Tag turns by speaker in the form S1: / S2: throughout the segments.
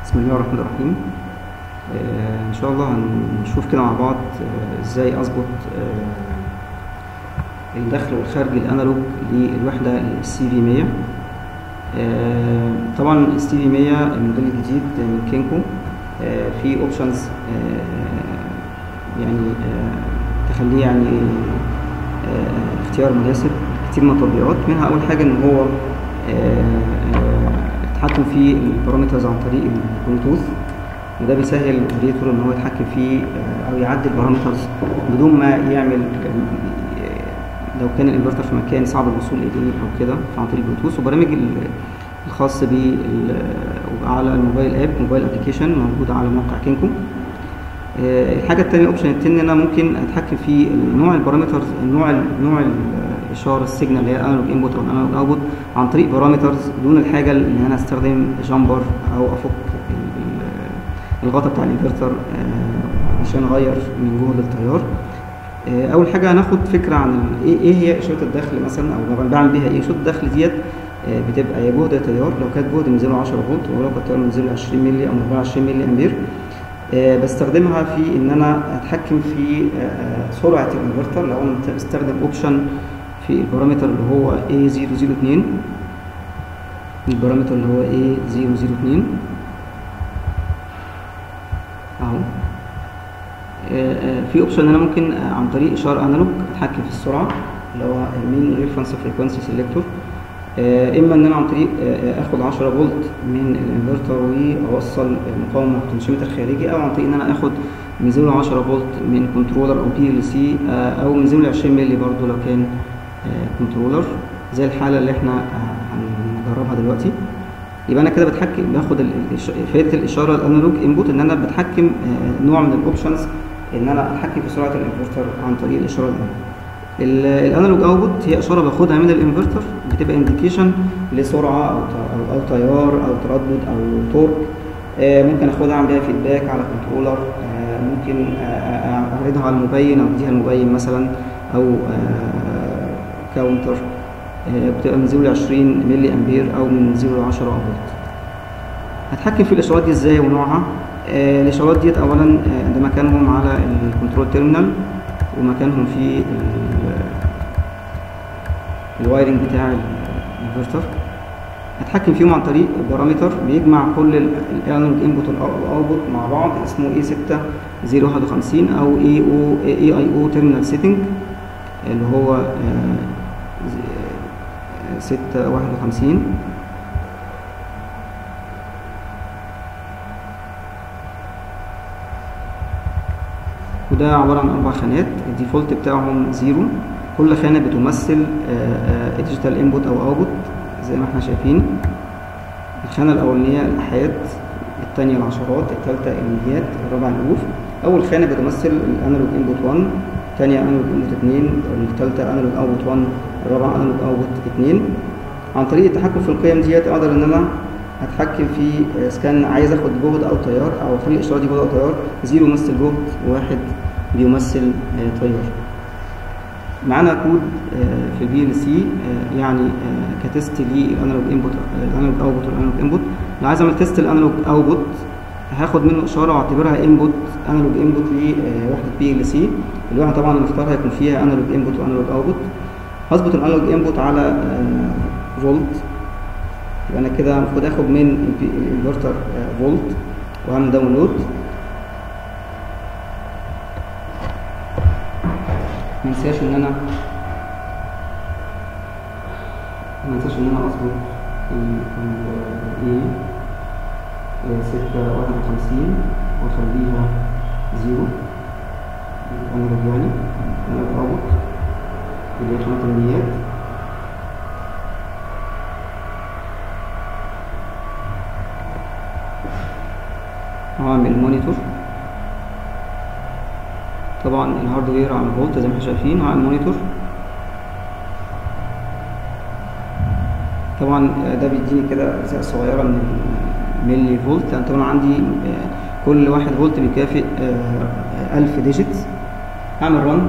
S1: بسم الله الرحمن الرحيم آه ان شاء الله هنشوف كده مع بعض آه ازاي اظبط آه الدخل والخارج الانالوج للوحده السي في 100 آه طبعا السي في 100 الموديل الجديد من كينكو آه في اوبشنز آه يعني آه تخليه يعني آه اختيار مناسب كتير من التطبيقات منها اول حاجه ان هو آه التحكم في البارامترز عن طريق البلوتوث وده بيسهل الاوبريتور ان هو يتحكم في او يعدل البارامترز بدون ما يعمل لو كان الانفرتر في مكان صعب الوصول اليه او كده عن طريق البلوتوث وبرامج الخاص ب على الموبايل اب موبايل ابلكيشن موجود على موقع كينكو الحاجه الثانيه اوبشن التاني ان انا ممكن اتحكم في نوع البارامترز نوع نوع الاشاره السيجنال اللي هي انالوج انبوت او انالوج اوتبوت عن طريق بارامترز دون الحاجه ان انا استخدم جامبر او افك الغطاء بتاع الانفرتر عشان اغير من جهد التيار اول حاجه هناخد فكره عن ايه هي اشاره الدخل مثلا او بعمل بيها ايه اشاره الدخل ديت بتبقى يا جهد تيار لو كانت جهد من 0 ل 10 فولت ولو كانت تيار من 0 ل 20 مللي او من 24 مللي امبير بستخدمها في ان انا اتحكم في سرعه الانفرتر لو انا بستخدم اوبشن في البارامتر اللي هو A002 البارامتر اللي هو A002 اهو في اوبشن ان انا ممكن عن طريق اشاره انالوج اتحكم في السرعه اللي هو المين ريفرنس فريكوانسي سيلكتور اما ان انا عن طريق اخد 10 فولت من الانفرتر واوصل مقاومه بوتنشيومتر خارجي او عن طريق ان انا اخد من 0 ل 10 فولت من كنترولر او بي ال سي او من 0 ل 20 مللي برضو لو كان كنترولر زي الحاله اللي احنا هنجربها دلوقتي يبقى انا كده بتحكم باخد فائده الاشاره الانالوج انبوت ان انا بتحكم نوع من الاوبشنز ان انا اتحكم في سرعه الانفرتر عن طريق الاشاره الانالوج الانالوج اوتبوت هي اشاره باخدها من الانفرتر بتبقى انديكيشن لسرعه او او تيار او تردد او تورك ممكن اخدها اعمل بيها فيدباك على كنترولر ممكن اعرضها على المبين او اديها المبين مثلا او كاونتر بتبقى من 0 ل 20 ملي امبير او من 0 ل 10 فولت هتحكم في الاشارات دي ازاي ونوعها آه الاشارات ديت اولا آه ده مكانهم على الكنترول تيرمينال ومكانهم في الوايرنج بتاع الانفرتر هتحكم فيهم عن طريق بارامتر بيجمع كل الانالوج انبوت والاوتبوت مع بعض اسمه اي 6051 او اي او اي اي او تيرمينال سيتنج اللي هو آه ستة واحد وخمسين وده عبارة عن أربع خانات الديفولت بتاعهم زيرو كل خانة بتمثل ديجيتال انبوت أو اوتبوت زي ما احنا شايفين الخانة الأولانية الأحاد الثانية العشرات الثالثة المليات الرابعة الألوف أول خانة بتمثل الأنالوج انبوت 1 الثانية أنالوج انبوت 2 الثالثة أنالوج اوتبوت 1 الرابعة أنالوج اوتبوت 2 عن طريق التحكم في القيم ديت اقدر ان انا اتحكم في اذا كان عايز اخد جهد او تيار او اخلي الاشاره دي جهد او تيار زيرو يمثل جهد واحد بيمثل تيار معانا كود في البي ال سي يعني كتست للانالوج انبوت الانالوج اوتبوت والانالوج انبوت لو عايز اعمل تيست الانالوج اوتبوت هاخد منه اشاره واعتبرها انبوت انالوج انبوت لوحده بي ال سي الوحده طبعا المختار هيكون فيها انالوج انبوت وانالوج اوتبوت هظبط الانالوج انبوت على فولت يبقى انا كده المفروض اخد من الانفرتر فولت واعمل داونلود ما انساش ان انا ما انساش ان انا اظبط ايه ستة واحد وخمسين واخليها زيرو الانالوج يعني انا بربط اللي هي خانة الميات هعمل مونيتور طبعا الهاردوير على الفولت زي ما احنا شايفين هعمل مونيتور طبعا ده بيديني كده اجزاء صغيره من الملي فولت لان طبعا عندي كل واحد فولت بيكافئ ألف ديجيت هعمل رن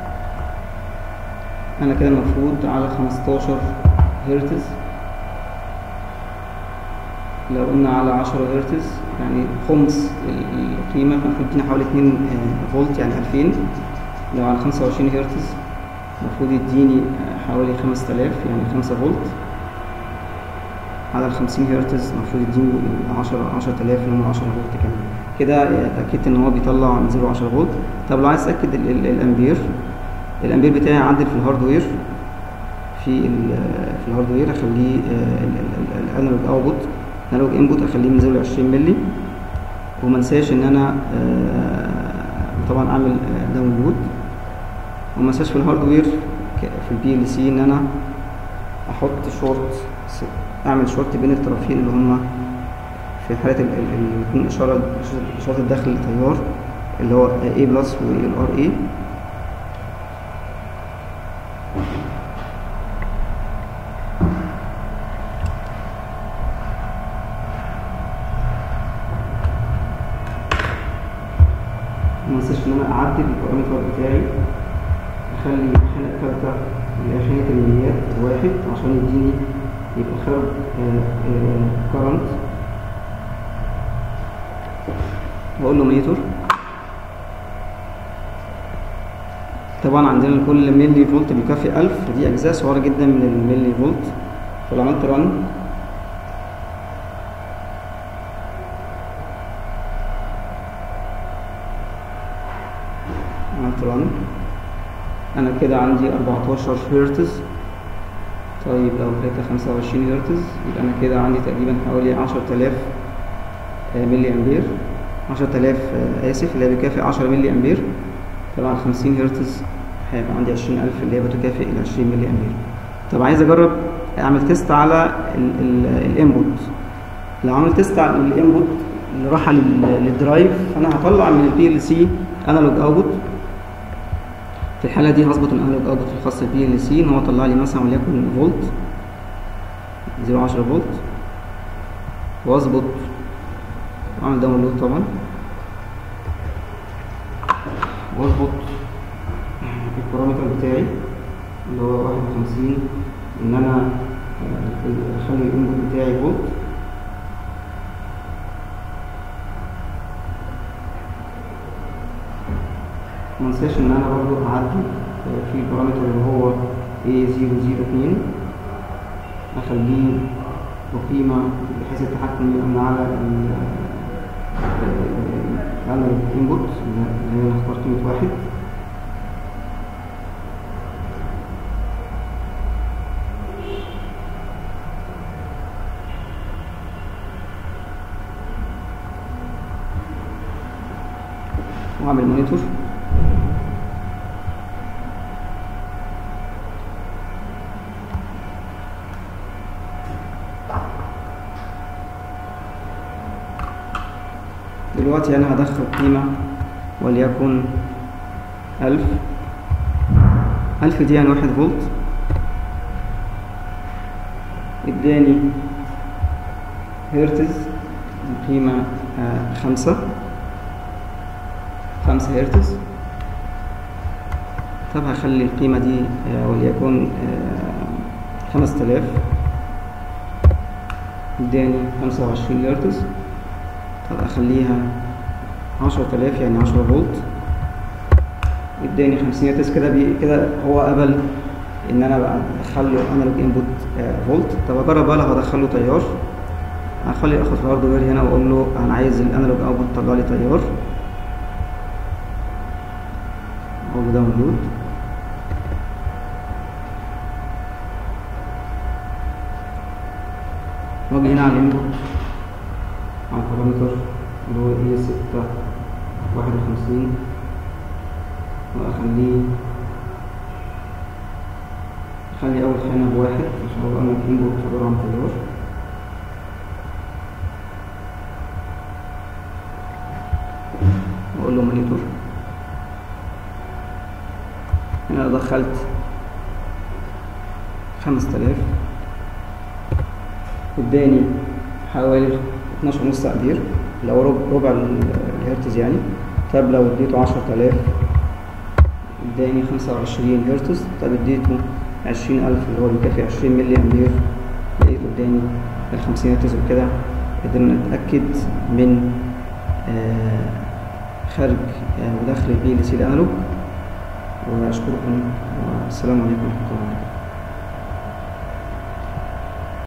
S1: انا كده المفروض على 15 هرتز لو قلنا على 10 هرتز يعني خمس ال- القيمة فالمفروض يدينا حوالي 2 آه، فولت يعني 2000 لو على 25 هرتز المفروض يديني آه، حوالي 5000 يعني 5 فولت على ال 50 هرتز المفروض يديني ال 10 10000 اللي هم 10 فولت كمان كده اتأكدت ان هو بيطلع من 0 ل 10 فولت طب لو عايز اتأكد ال- ال- الامبير الامبير بتاعي عدل في الهاردوير في ال- في الهاردوير اخليه الانالوج اوتبوت انالوج انبوت اخليه من 0 ل 20 مللي وما انساش ان انا آه، طبعا اعمل داونلود وما انساش في الهاردوير ك- في البي ال سي ان انا احط شورت اعمل شورت بين الطرفين اللي هما في حالة ال- ال- اللي يكون اشارة اشارة الدخل للتيار اللي هو A بلس والار A ما انساش ان انا اعدل البارامتر بتاعي اخلي الخانه الثالثه اللي هي خانه الميات واحد عشان يديني يبقى خارج كرنت واقول له ميتور طبعا عندنا كل ملي فولت بيكفي 1000 ودي اجزاء صغيره جدا من الملي فولت فلو عملت رن عملت رن انا كده عندي 14 هرتز طيب لو كده 25 هرتز يبقى انا كده عندي تقريبا حوالي 10000 آه، ملي امبير 10000 آه، اسف اللي هي بيكافئ 10 ملي امبير طبعا 50 هرتز هيبقى عندي 20000 اللي هي بتكافئ ال 20 ملي امبير طب عايز اجرب اعمل تيست على الانبوت لو عملت تيست على الانبوت اللي راح لل- للدرايف فانا هطلع من البي ال سي انالوج اوتبوت في الحالة دي هظبط الانالوج اوتبوت الخاص بالبي ال سي ان هو طلع لي مثلا وليكن فولت 0.10 فولت واظبط اعمل داونلود طبعا واظبط البارامتر بتاعي اللي هو 51 ان انا آه، اخلي الانبوت بتاعي فولت ما انساش ان انا برضو اعدل آه، في البارامتر اللي هو A002 اخليه بقيمة بحيث التحكم يبقى من على ال على الانبوت اللي هي نختار قيمة واحد واعمل مونيتور دلوقتي انا هدخل قيمة وليكن ألف ألف دي يعني واحد فولت اداني هرتز القيمة آه، خمسة خمسة هرتز طب هخلي القيمة دي آه، وليكن خمسة آلاف اداني خمسة وعشرين هرتز طب اخليها عشرة آلاف يعني عشرة فولت اداني خمسين هرتز كده بي كده هو قبل ان انا بقى ادخل له انالوج انبوت فولت طب اجرب بقى لو هدخل له تيار هخلي اخد الهاردوير هنا واقول له انا عايز الانالوج اوتبوت طلع لي تيار اقول له داونلود واجي هنا على الانبوت على البارامتر اللي هو ايه ستة واحد وخمسين واخليه اخلي اول خانة بواحد عشان هو انا الانبوت عبارة عن تيار واقول له مونيتور هنا دخلت خمسة آلاف اداني حوالي 12 ونص تقدير لو ربع, ربع الهرتز يعني طب لو اديته 10000 اداني 25 هرتز طب اديته 20000 اللي هو بيكافي 20 ملي امبير لقيته اداني ال 50 هرتز وكده قدرنا نتأكد من خارج وداخل البي ال سي الانالوج واشكركم والسلام عليكم ورحمه الله وبركاته